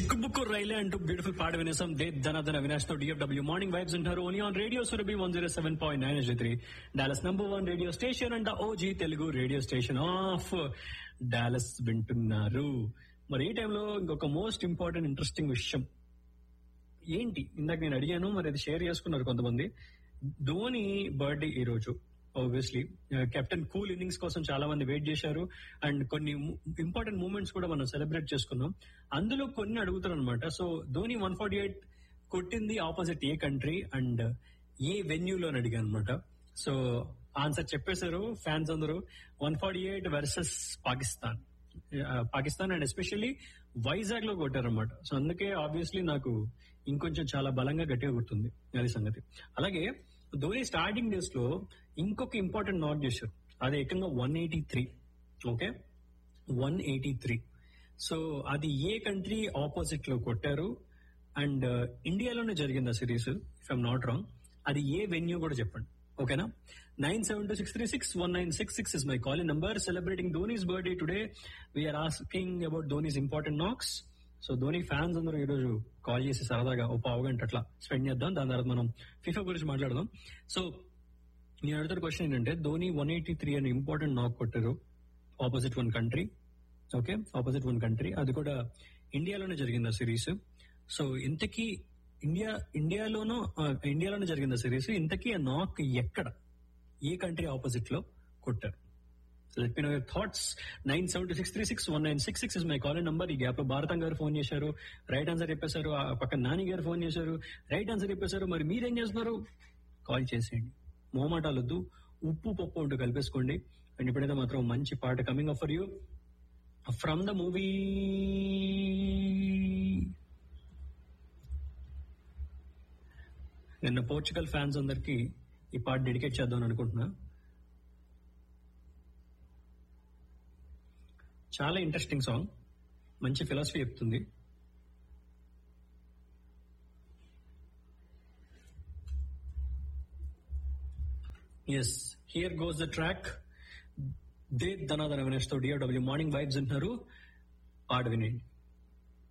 చిక్కుబుక్కు రైలే అంటూ బ్యూటిఫుల్ పాట వినేసాం దే ధనధన అవినాష్ తో డిఎఫ్డబ్ల్యూ మార్నింగ్ వైబ్స్ ఉంటారు only on radio Surabhi one zero seven point nine three Dallas number one radio station అంట OG Telugu radio station of Dallas వింటున్నారు మరి ఈ టైంలో ఇంకొక మోస్ట్ ఇంపార్టెంట్ ఇంట్రెస్టింగ్ విషయం ఏంటి ఇందాక నేను అడిగాను మరి అది షేర్ చేసుకున్నారు కొంతమంది ధోని బర్త్డే ఈ రోజు ఆబ్వియస్లీ కెప్టెన్ కూల్ ఇన్నింగ్స్ కోసం చాలా మంది వెయిట్ చేశారు అండ్ కొన్ని ఇంపార్టెంట్ మూమెంట్స్ కూడా మనం సెలబ్రేట్ చేసుకున్నాం అందులో కొన్ని అడుగుతారు అనమాట so Dhoni one forty eight కొట్టింది opposite a country and a వెన్యూలో అని అడిగాను అనమాట సో ఆన్సర్ చెప్పేశారు ఫ్యాన్స్ అందరూ one forty eight versus Pakistan Pakistan and especially Vizag లో కొట్టారనమాట సో అందుకే ఆబ్వియస్లీ నాకు ఇంకొంచెం చాలా బలంగా గట్టిగా గుర్తుంది అది సంగతి అలాగే ధోని స్టార్టింగ్ డేస్ లో ఇంకొక ఇంపార్టెంట్ నాట్ చేశారు అది ఏకంగా one eighty three okay one eighty three so అది ఏ కంట్రీ ఆపోజిట్ లో కొట్టారు అండ్ ఇండియాలోనే జరిగింది ఆ series if I'm not wrong అది ఏ వెన్యూ కూడా చెప్పండి ఓకేనా nine seven two six three six one nine six six is my call number celebrating Dhoni's birthday today we're asking about Dhoni's important knocks so Dhoni fans అందరూ ఈ రోజు call చేసి సరదాగా ఒక పావు గంట అట్లా స్పెండ్ చేద్దాం దాని తర్వాత మనం ఫిఫా గురించి మాట్లాడదాం సో నేను అడుగుతున్న క్వశ్చన్ ఏంటంటే ధోని వన్ ఎయిటీ త్రీ అని ఇంపార్టెంట్ నాక్ కొట్టారు opposite one country okay opposite one country అది కూడా ఇండియాలోనే జరిగింది ఆ సిరీస్ సో ఇంతకీ ఇండియా ఇండియాలోనూ ఇండియాలోనే జరిగింది ఆ సిరీస్ ఇంతకీ ఆ నాక్ ఎక్కడ ఏ కంట్రీ ఆపోజిట్ లో కొట్టారు so let me know your thoughts nine seven two six three six one nine six six is my call number ఈ గ్యాప్ లో భారతం గారు ఫోన్ చేశారు రైట్ ఆన్సర్ చెప్పేశారు ఆ పక్కన నాని గారు ఫోన్ చేశారు రైట్ ఆన్సర్ చెప్పేశారు మరి మీరేం చేస్తున్నారు కాల్ చేసేయండి మోమాటాలొద్దు ఉప్పు పప్పు ఉంటూ కలిపేసుకోండి అండ్ ఇప్పుడైతే మాత్రం మంచి పాట coming up for you from the movie నిన్న పోర్చుగల్ ఫ్యాన్స్ అందరికి ఈ పాట డెడికేట్ చేద్దాం అనుకుంటున్నా చాలా ఇంట్రెస్టింగ్ సాంగ్ మంచి ఫిలాసఫీ చెప్తుంది yes here goes the track దే ధనాధన వినేష్ తో డిఆర్డబ్ల్యూ మార్నింగ్ వైబ్స్ అంటున్నారు పాట వినండి